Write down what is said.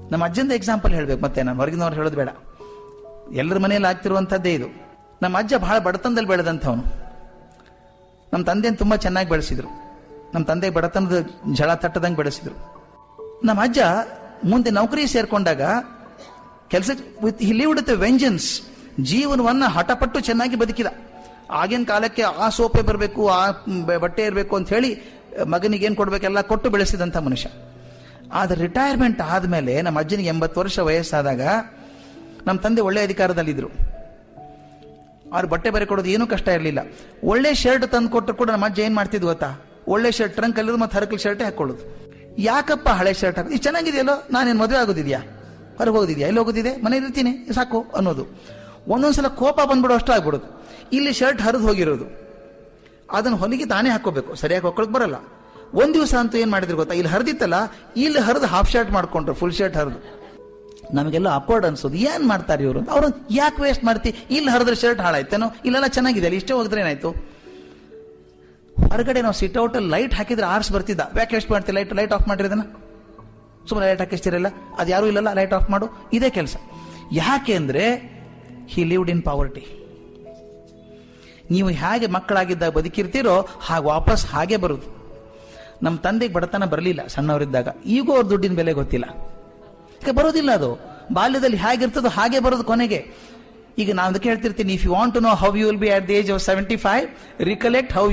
ನಮ್ಮ ಅಜ್ಜಂದ ಎಕ್ಸಾಂಪಲ್ ಹೇಳ್ಬೇಕು ಮತ್ತೆ ನಾನು ಹೊರಗಿನವ್ರು ಹೇಳೋದು ಬೇಡ ಎಲ್ಲರ ಮನೆಯಲ್ಲಿ ಆಗ್ತಿರುವಂಥದ್ದೇ ಇದು ನಮ್ಮ ಅಜ್ಜ ಬಹಳ ಬಡತನದಲ್ಲಿ ಬೆಳೆದಂಥವನು ನಮ್ಮ ತಂದೆಯನ್ನು ತುಂಬಾ ಚೆನ್ನಾಗಿ ಬೆಳೆಸಿದ್ರು ನಮ್ಮ ತಂದೆ ಬಡತನದ ಝಳ ತಟ್ಟದಂಗೆ ಬೆಳೆಸಿದ್ರು ನಮ್ಮ ಅಜ್ಜ ಮುಂದೆ ನೌಕರಿ ಸೇರ್ಕೊಂಡಾಗ ಕೆಲಸ with he lived with vengeance ಜೀವನವನ್ನ ಹಠಪಟ್ಟು ಚೆನ್ನಾಗಿ ಬದುಕಿದ ಆಗಿನ ಕಾಲಕ್ಕೆ ಆ ಸೋಪೆ ಬರಬೇಕು ಆ ಬ- ಬಟ್ಟೆ ಇರಬೇಕು ಅಂತ ಹೇಳಿ ಮಗನಿಗೆ ಏನ್ ಕೊಡ್ಬೇಕೆಲ್ಲ ಕೊಟ್ಟು ಬೆಳೆಸಿದಂಥ ಮನುಷ್ಯ ಆದ್ರೆ ರಿಟೈರ್ಮೆಂಟ್ ಆದ್ಮೇಲೆ ನಮ್ಮ ಅಜ್ಜನಿಗೆ ಎಂಬತ್ತು ವರ್ಷ ವಯಸ್ಸಾದಾಗ ನಮ್ಮ ತಂದೆ ಒಳ್ಳೆ ಅಧಿಕಾರದಲ್ಲಿದ್ರು ಅವ್ರು ಬಟ್ಟೆ ಬರೆ ಕೊಡೋದು ಏನೂ ಕಷ್ಟ ಇರಲಿಲ್ಲ ಒಳ್ಳೆ ಶರ್ಟ್ ತಂದು ಕೊಟ್ಟರು ಕೂಡ ನಮ್ಮ ಅಜ್ಜ ಏನ್ ಮಾಡ್ತಿದ್ವು ಗೊತ್ತಾ ಒಳ್ಳೆ ಶರ್ಟ್ ಟ್ರಂಕ್ ಅಲ್ಲಿರೋದು ಮತ್ತೆ ಹರಕಲ್ ಶರ್ಟೇ ಹಾಕೊಳ್ಳೋದು ಯಾಕಪ್ಪ ಹಳೆ ಶರ್ಟ್ ಹಾಕೋದು ಇದು ಚೆನ್ನಾಗಿದೆಯಲ್ಲೋ ನಾನೇನು ಮದುವೆ ಆಗೋದಿದ್ಯಾ ಹೊರಗೆ ಹೋಗೋದಿದ್ಯಾ ಎಲ್ಲಿ ಹೋಗೋದಿದೆ ಮನೇಲಿ ಇರ್ತೀನಿ ಸಾಕು ಅನ್ನೋದು ಒಂದೊಂದ್ಸಲ ಕೋಪ ಬಂದ್ಬಿಡೋ ಅಷ್ಟು ಆಗ್ಬಿಡೋದು ಇಲ್ಲಿ ಶರ್ಟ್ ಹರಿದು ಹೋಗಿರೋದು ಅದನ್ನು ಹೊಲಿಗೆ ತಾನೇ ಹಾಕೋಬೇಕು ಸರಿಯಾಗಿ ಹಾಕೊಳಕ್ ಬರಲ್ಲ ಒಂದ್ ದಿವಸ ಅಂತೂ ಏನ್ ಮಾಡಿದ್ರು ಗೊತ್ತಾ ಇಲ್ಲಿ ಹರಿದಿತ್ತಲ್ಲ ಇಲ್ಲಿ ಹರಿದು ಹಾಫ್ ಶರ್ಟ್ ಮಾಡ್ಕೊಂಡ್ರು ಫುಲ್ ಶರ್ಟ್ ಹರಿದು ನಮಗೆಲ್ಲ ಅಕ್ವರ್ಡ್ ಅನ್ಸೋದು ಏನ್ ಮಾಡ್ತಾರೆ ಇವರು ಅವ್ರು ಯಾಕೆ ವೇಸ್ಟ್ ಮಾಡ್ತಿ ಇಲ್ಲಿ ಹರಿದ್ರೆ ಶರ್ಟ್ ಹಾಳಾಯ್ತೇನೋ ಇಲ್ಲೆಲ್ಲ ಚೆನ್ನಾಗಿದೆ ಅಲ್ಲಿ ಇಷ್ಟೇ ಹೋಗಿದ್ರೆ ಏನಾಯ್ತು ಹೊರಗಡೆ ನಾವು ಸಿಟ್ ಔಟ್ ಲೈಟ್ ಹಾಕಿದ್ರೆ ಆರ್ಸ್ ಬರ್ತಿದ್ದ ಯಾಕೆ ಎಷ್ಟು ಮಾಡ್ತೀವಿ ಲೈಟ್ ಲೈಟ್ ಆಫ್ ಮಾಡಿರಿ ಅದನ್ನ ಸುಮ್ಮನೆ ಲೈಟ್ ಹಾಕಿಸ್ತಿರಲ್ಲ ಅದು ಯಾರು ಇಲ್ಲಲ್ಲ ಲೈಟ್ ಆಫ್ ಮಾಡು ಇದೇ ಕೆಲಸ ಯಾಕೆ ಅಂದ್ರೆ ಹಿ ಲಿವ್ಡ್ ಇನ್ ಪಾವರ್ಟಿ ನೀವು ಹೇಗೆ ಮಕ್ಕಳಾಗಿದ್ದಾಗ ಬದುಕಿರ್ತೀರೋ ಹಾಗೆ ವಾಪಸ್ ಹಾಗೆ ಬರುದು ನಮ್ಮ ತಂದೆಗೆ ಬಡತನ ಬರಲಿಲ್ಲ ಸಣ್ಣವರಿದ್ದಾಗ ಈಗೂ ಅವ್ರ ದುಡ್ಡಿನ ಬೆಲೆ ಗೊತ್ತಿಲ್ಲ ಯಾಕೆ ಬರೋದಿಲ್ಲ ಅದು ಬಾಲ್ಯದಲ್ಲಿ ಹೇಗಿರ್ತದೋ ಹಾಗೆ ಬರೋದು ಕೊನೆಗೆ ಈಗ ನಾನು ಅದಕ್ಕೆ ಹೇಳ್ತಿರ್ತೀನಿ if you want to know how you will be at the age of seventy five recollect how